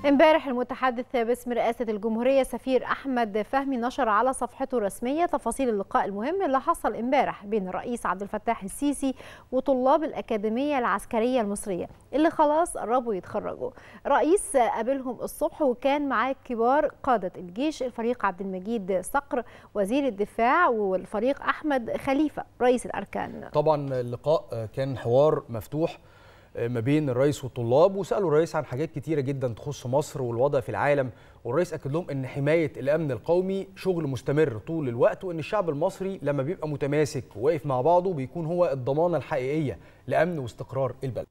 امبارح المتحدث باسم رئاسة الجمهورية سفير أحمد فهمي نشر على صفحته الرسمية تفاصيل اللقاء المهم اللي حصل امبارح بين الرئيس عبد الفتاح السيسي وطلاب الأكاديمية العسكرية المصرية اللي خلاص قربوا يتخرجوا رئيس قابلهم الصبح وكان معاه كبار قادة الجيش الفريق عبد المجيد صقر وزير الدفاع والفريق أحمد خليفة رئيس الأركان طبعا اللقاء كان حوار مفتوح ما بين الرئيس والطلاب وسالوا الرئيس عن حاجات كتيره جدا تخص مصر والوضع في العالم والرئيس اكد لهم ان حمايه الامن القومي شغل مستمر طول الوقت وان الشعب المصري لما بيبقى متماسك وواقف مع بعضه بيكون هو الضمانه الحقيقيه لامن واستقرار البلد.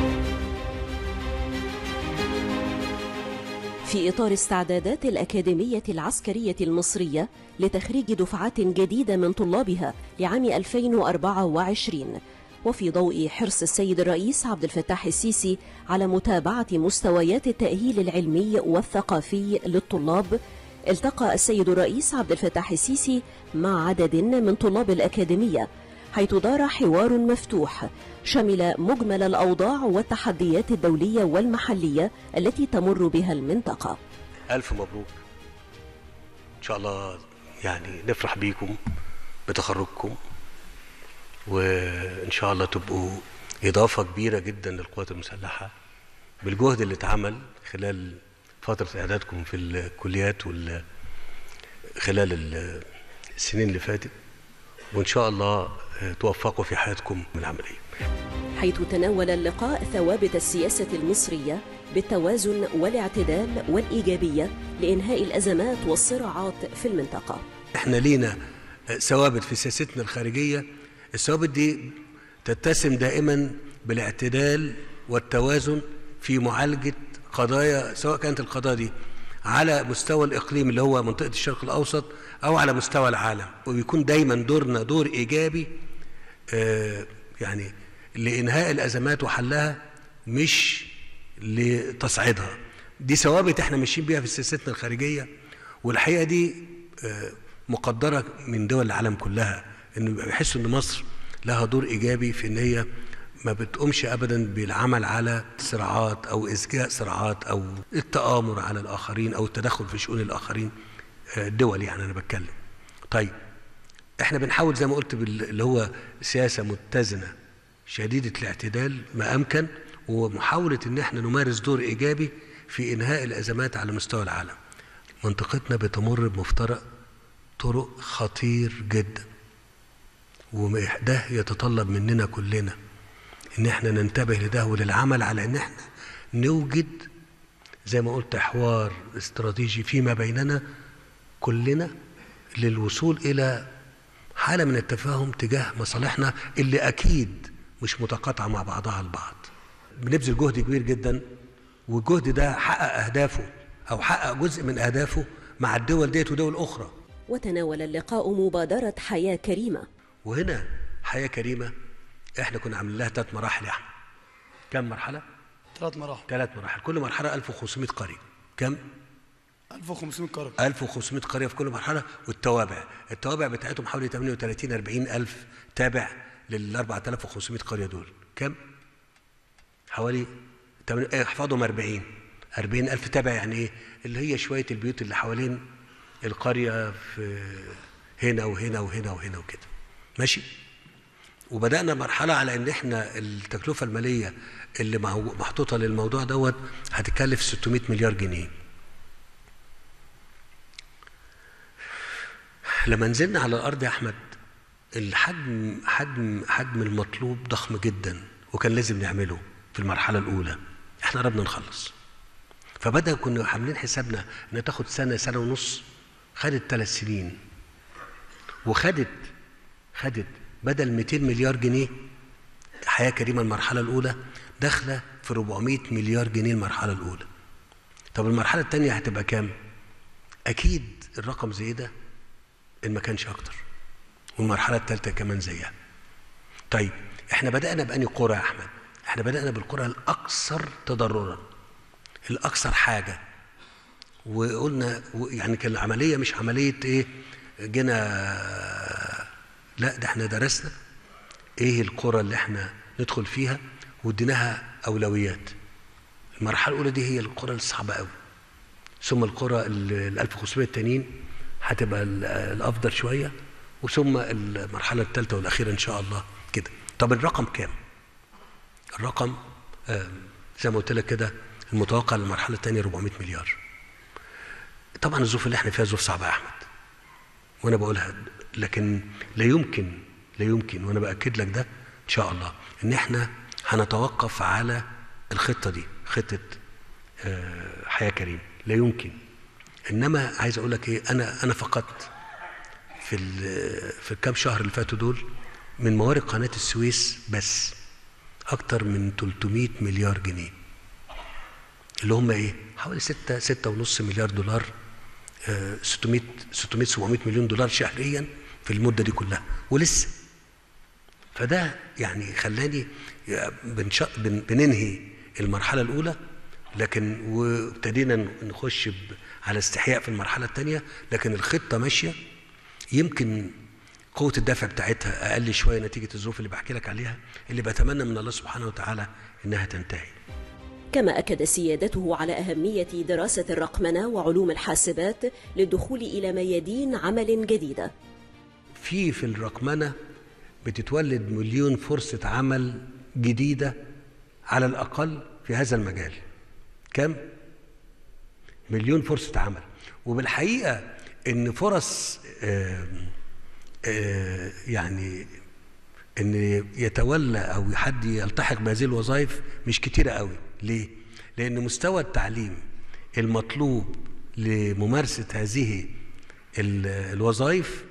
في إطار استعدادات الأكاديمية العسكرية المصرية لتخريج دفعات جديدة من طلابها لعام 2024 وفي ضوء حرص السيد الرئيس عبد الفتاح السيسي على متابعة مستويات التأهيل العلمي والثقافي للطلاب التقى السيد الرئيس عبد الفتاح السيسي مع عدد من طلاب الأكاديمية حيث دار حوار مفتوح شمل مجمل الأوضاع والتحديات الدولية والمحلية التي تمر بها المنطقة ألف مبروك إن شاء الله يعني نفرح بيكم بتخرجكم وان شاء الله تبقوا اضافه كبيره جدا للقوات المسلحه بالجهد اللي اتعمل خلال فتره اعدادكم في الكليات وال خلال السنين اللي فاتت وان شاء الله توفقوا في حياتكم العمليه. حيث تناول اللقاء ثوابت السياسه المصريه بالتوازن والاعتدال والايجابيه لانهاء الازمات والصراعات في المنطقه. احنا لينا ثوابت في سياستنا الخارجيه الثوابت دي تتسم دائما بالاعتدال والتوازن في معالجة قضايا سواء كانت القضايا دي على مستوى الإقليم اللي هو منطقة الشرق الأوسط أو على مستوى العالم وبيكون دايما دورنا دور إيجابي آه يعني لإنهاء الأزمات وحلها مش لتصعيدها دي ثوابت احنا ماشيين بيها في سياستنا الخارجية والحقيقة دي آه مقدرة من دول العالم كلها انه بيحسوا ان مصر لها دور ايجابي في ان هي ما بتقومش ابدا بالعمل على صراعات او اسجاء صراعات او التآمر على الاخرين او التدخل في شؤون الاخرين الدول يعني انا بتكلم. طيب احنا بنحاول زي ما قلت اللي هو سياسه متزنه شديده الاعتدال ما امكن ومحاوله ان احنا نمارس دور ايجابي في انهاء الازمات على مستوى العالم. منطقتنا بتمر بمفترق طرق خطير جدا. وده يتطلب مننا كلنا ان احنا ننتبه لده وللعمل على ان احنا نوجد زي ما قلت حوار استراتيجي فيما بيننا كلنا للوصول الى حاله من التفاهم تجاه مصالحنا اللي اكيد مش متقاطعه مع بعضها البعض. بنبذل جهد كبير جدا والجهد ده حقق اهدافه او حقق جزء من اهدافه مع الدول ديت ودول اخرى. وتناول اللقاء مبادره حياه كريمه وهنا حياه كريمه احنا كنا عاملين لها ثلاث مراحل يا احمد كم مرحله ثلاث مراحل ثلاث مراحل كل مرحله 1500 قريه كم 1500 قريه 1500 قريه في كل مرحله والتوابع التوابع بتاعتهم حوالي 38 40 الف تابع لل 4500 قريه دول كم حوالي احفظهم 40 40 الف تابع يعني ايه اللي هي شويه البيوت اللي حوالين القريه في هنا وهنا وهنا وهنا وكده ماشي وبدانا مرحله على ان احنا التكلفه الماليه اللي محطوطه للموضوع دوت هتكلف 600 مليار جنيه لما نزلنا على الارض يا احمد الحجم حجم حجم المطلوب ضخم جدا وكان لازم نعمله في المرحله الاولى احنا قربنا نخلص فبدا كنا عاملين حسابنا انها تاخد سنه سنه ونص خدت ثلاث سنين وخدت خدت بدل 200 مليار جنيه حياه كريمه المرحله الاولى داخله في 400 مليار جنيه المرحله الاولى طب المرحله الثانيه هتبقى كام اكيد الرقم زي ده ان ما كانش اكتر والمرحله الثالثه كمان زيها طيب احنا بدانا باني قرى يا احمد احنا بدانا بالقرى الاكثر تضررا الاكثر حاجه وقلنا يعني كان العمليه مش عمليه ايه جينا لا ده احنا درسنا ايه القرى اللي احنا ندخل فيها واديناها اولويات المرحله الاولى دي هي القرى الصعبه قوي ثم القرى ال 1500 التانيين هتبقى ال- الافضل شويه وثم المرحله الثالثه والاخيره ان شاء الله كده طب الرقم كام الرقم آه، زي ما قلت لك كده المتوقع للمرحله الثانيه 400 مليار طبعا الظروف اللي احنا فيها ظروف صعبه يا احمد وانا بقولها لكن لا يمكن لا يمكن وانا باكد لك ده ان شاء الله ان احنا هنتوقف على الخطه دي خطه آه، حياه كريم لا يمكن انما عايز اقول لك ايه انا انا فقدت في ال- في الكام شهر اللي فاتوا دول من موارد قناه السويس بس اكتر من 300 مليار جنيه اللي هم ايه حوالي 6 6 ونص مليار دولار آه، 600 600 700 مليون دولار شهريا في المده دي كلها ولسه فده يعني خلاني بنش... بن... بننهي المرحله الاولى لكن وابتدينا نخش ب... على استحياء في المرحله الثانيه لكن الخطه ماشيه يمكن قوه الدفع بتاعتها اقل شويه نتيجه الظروف اللي بحكي لك عليها اللي بتمنى من الله سبحانه وتعالى انها تنتهي كما أكد سيادته على أهمية دراسة الرقمنة وعلوم الحاسبات للدخول إلى ميادين عمل جديدة في في الرقمنه بتتولد مليون فرصه عمل جديده على الاقل في هذا المجال كم مليون فرصه عمل وبالحقيقه ان فرص آه، آه، يعني ان يتولى او حد يلتحق بهذه الوظائف مش كتيره قوي ليه لان مستوى التعليم المطلوب لممارسه هذه ال- الوظائف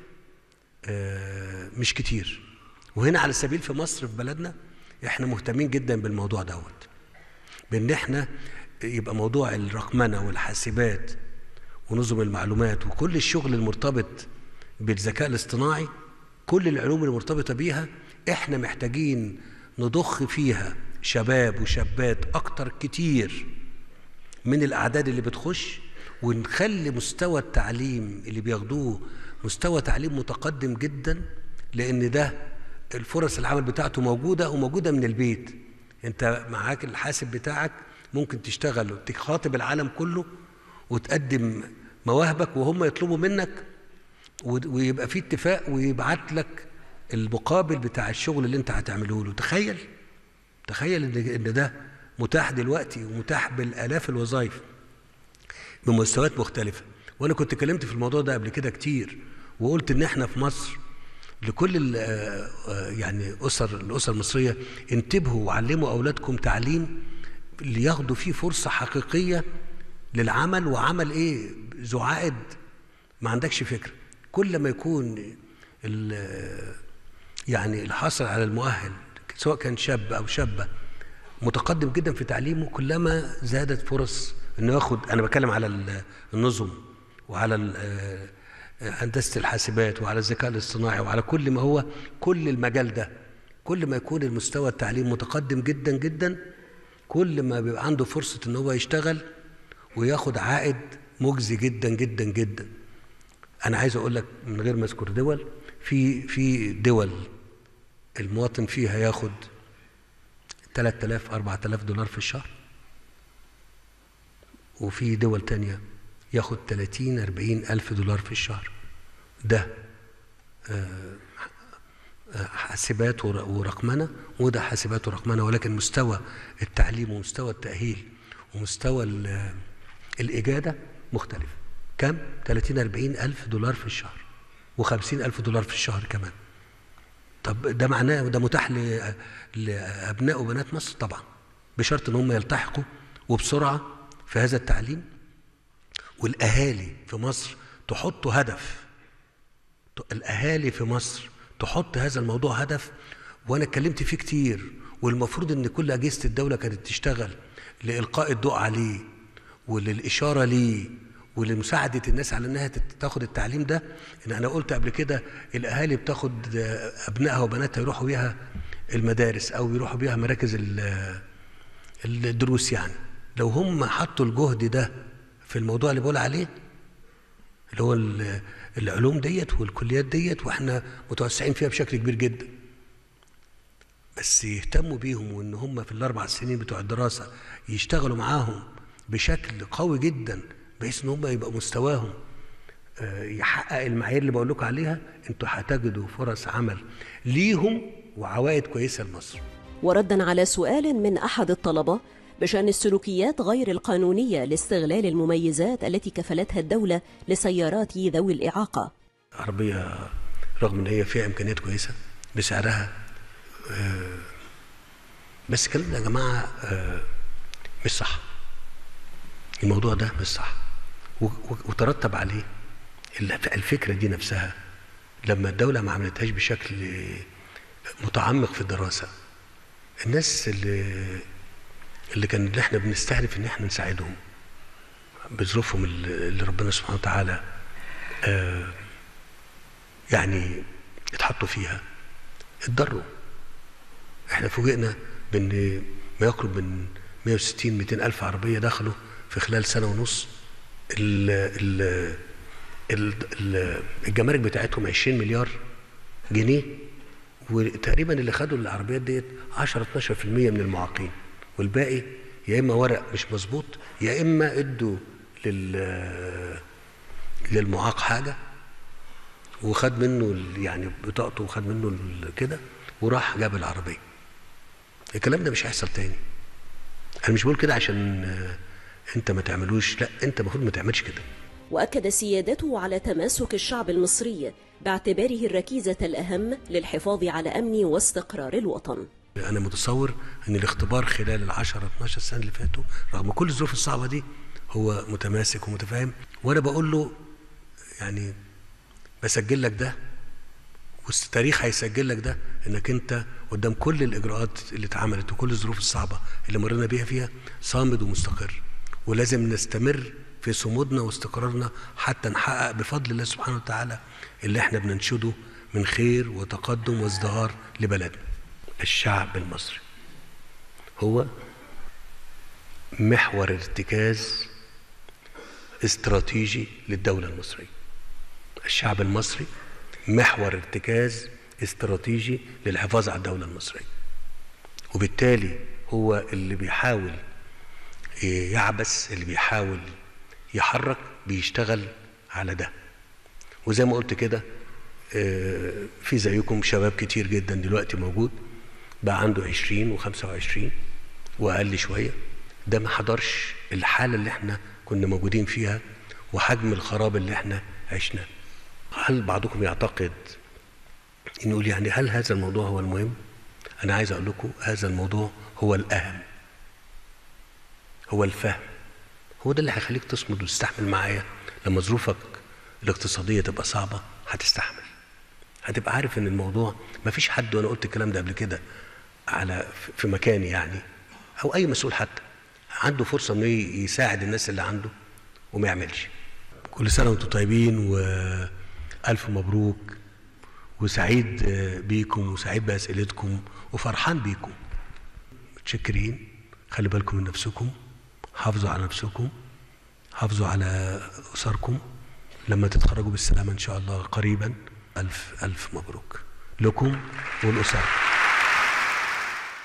آه، مش كتير وهنا على سبيل في مصر في بلدنا احنا مهتمين جدا بالموضوع دوت بان احنا يبقى موضوع الرقمنه والحاسبات ونظم المعلومات وكل الشغل المرتبط بالذكاء الاصطناعي كل العلوم المرتبطه بيها احنا محتاجين نضخ فيها شباب وشابات اكتر كتير من الاعداد اللي بتخش ونخلي مستوى التعليم اللي بياخدوه مستوى تعليم متقدم جدا لان ده الفرص العمل بتاعته موجوده وموجوده من البيت انت معاك الحاسب بتاعك ممكن تشتغل وتخاطب العالم كله وتقدم مواهبك وهم يطلبوا منك و- ويبقى في اتفاق ويبعت لك المقابل بتاع الشغل اللي انت هتعمله له تخيل تخيل ان ان ده متاح دلوقتي ومتاح بالالاف الوظائف بمستويات مختلفة وأنا كنت اتكلمت في الموضوع ده قبل كده كتير وقلت إن إحنا في مصر لكل ال- آه، آه، يعني أسر الأسر المصرية انتبهوا وعلموا أولادكم تعليم لياخدوا فيه فرصة حقيقية للعمل وعمل إيه ذو عائد ما عندكش فكرة كل ما يكون ال- يعني الحاصل على المؤهل سواء كان شاب أو شابة متقدم جدا في تعليمه كلما زادت فرص انه ياخد انا بتكلم على ال- النظم وعلى ال- آه، هندسه الحاسبات وعلى الذكاء الاصطناعي وعلى كل ما هو كل المجال ده كل ما يكون المستوى التعليم متقدم جدا جدا كل ما بيبقى عنده فرصه ان هو يشتغل وياخد عائد مجزي جدا جدا جدا انا عايز اقول لك من غير ما اذكر دول في في دول المواطن فيها ياخد 3000 4000 دولار في الشهر وفي دول تانية ياخد 30 40 ألف دولار في الشهر ده آه، آه، حاسبات ور- ورقمنة وده حاسبات ورقمنة ولكن مستوى التعليم ومستوى التأهيل ومستوى ال- الإجادة مختلف كم؟ 30 40 ألف دولار في الشهر و50 ألف دولار في الشهر كمان طب ده معناه ده متاح ل- لابناء وبنات مصر طبعا بشرط ان هم يلتحقوا وبسرعه في هذا التعليم والاهالي في مصر تحطوا هدف الاهالي في مصر تحط هذا الموضوع هدف وانا اتكلمت فيه كتير والمفروض ان كل اجهزه الدوله كانت تشتغل لالقاء الضوء عليه وللاشاره ليه ولمساعده الناس على انها تت- تاخد التعليم ده ان انا قلت قبل كده الاهالي بتاخد آه، ابنائها وبناتها يروحوا بيها المدارس او يروحوا بيها مراكز ال- الدروس يعني لو هم حطوا الجهد ده في الموضوع اللي بقول عليه اللي هو ال- العلوم ديت والكليات ديت واحنا متوسعين فيها بشكل كبير جدا بس يهتموا بيهم وان هم في الاربع سنين بتوع الدراسه يشتغلوا معاهم بشكل قوي جدا بحيث ان هم يبقى مستواهم آه، يحقق المعايير اللي بقول لكم عليها انتوا هتجدوا فرص عمل ليهم وعوائد كويسه لمصر وردا على سؤال من أحد الطلبة بشأن السلوكيات غير القانونية لاستغلال المميزات التي كفلتها الدولة لسيارات ذوي الإعاقة عربيه رغم ان هي فيها امكانيات كويسه بسعرها آه، بس الكلام ده يا جماعه آه، مش صح الموضوع ده مش صح و- و- وترتب عليه ال- الفكره دي نفسها لما الدوله ما عملتهاش بشكل متعمق في الدراسه الناس اللي اللي كان اللي احنا بنستهدف ان احنا نساعدهم بظروفهم اللي اللي ربنا سبحانه وتعالى آه، يعني اتحطوا فيها اتضروا احنا فوجئنا بان ما يقرب من 160 200 الف عربيه دخلوا في خلال سنه ونص ال ال ال ال الجمارك بتاعتهم 20 مليار جنيه وتقريبا اللي خدوا العربيات ديت 10 12% من المعاقين والباقي يا اما ورق مش مظبوط يا اما ادوا لل للمعاق حاجه وخد منه ال- يعني بطاقته وخد منه ال- كده وراح جاب العربيه الكلام ده مش هيحصل تاني انا مش بقول كده عشان آه، انت ما تعملوش لا انت المفروض ما تعملش كده وأكد سيادته على تماسك الشعب المصري باعتباره الركيزة الأهم للحفاظ على أمن واستقرار الوطن انا متصور ان الاختبار خلال ال 10 12 سنه اللي فاتوا رغم كل الظروف الصعبه دي هو متماسك ومتفاهم وانا بقول له يعني بسجل لك ده والتاريخ هيسجل لك ده انك انت قدام كل الاجراءات اللي اتعملت وكل الظروف الصعبه اللي مرينا بيها فيها صامد ومستقر ولازم نستمر في صمودنا واستقرارنا حتى نحقق بفضل الله سبحانه وتعالى اللي احنا بننشده من خير وتقدم وازدهار لبلدنا الشعب المصري هو محور ارتكاز استراتيجي للدولة المصرية الشعب المصري محور ارتكاز استراتيجي للحفاظ على الدولة المصرية وبالتالي هو اللي بيحاول يعبس اللي بيحاول يحرك بيشتغل على ده وزي ما قلت كده آه، في زيكم شباب كتير جدا دلوقتي موجود بقى عنده 20 و25 واقل شويه ده ما حضرش الحاله اللي احنا كنا موجودين فيها وحجم الخراب اللي احنا عشناه هل بعضكم يعتقد نقول يعني هل هذا الموضوع هو المهم انا عايز اقول لكم هذا الموضوع هو الاهم هو الفهم هو ده اللي هيخليك تصمد وتستحمل معايا لما ظروفك الاقتصاديه تبقى صعبه هتستحمل هتبقى عارف ان الموضوع ما فيش حد وانا قلت الكلام ده قبل كده على في مكاني يعني او اي مسؤول حتى عنده فرصه انه يساعد الناس اللي عنده وما يعملش كل سنه وانتم طيبين والف مبروك وسعيد بيكم وسعيد باسئلتكم وفرحان بيكم متشكرين خلي بالكم من نفسكم حافظوا على نفسكم حافظوا على اسركم لما تتخرجوا بالسلامه ان شاء الله قريبا الف الف مبروك لكم والاسر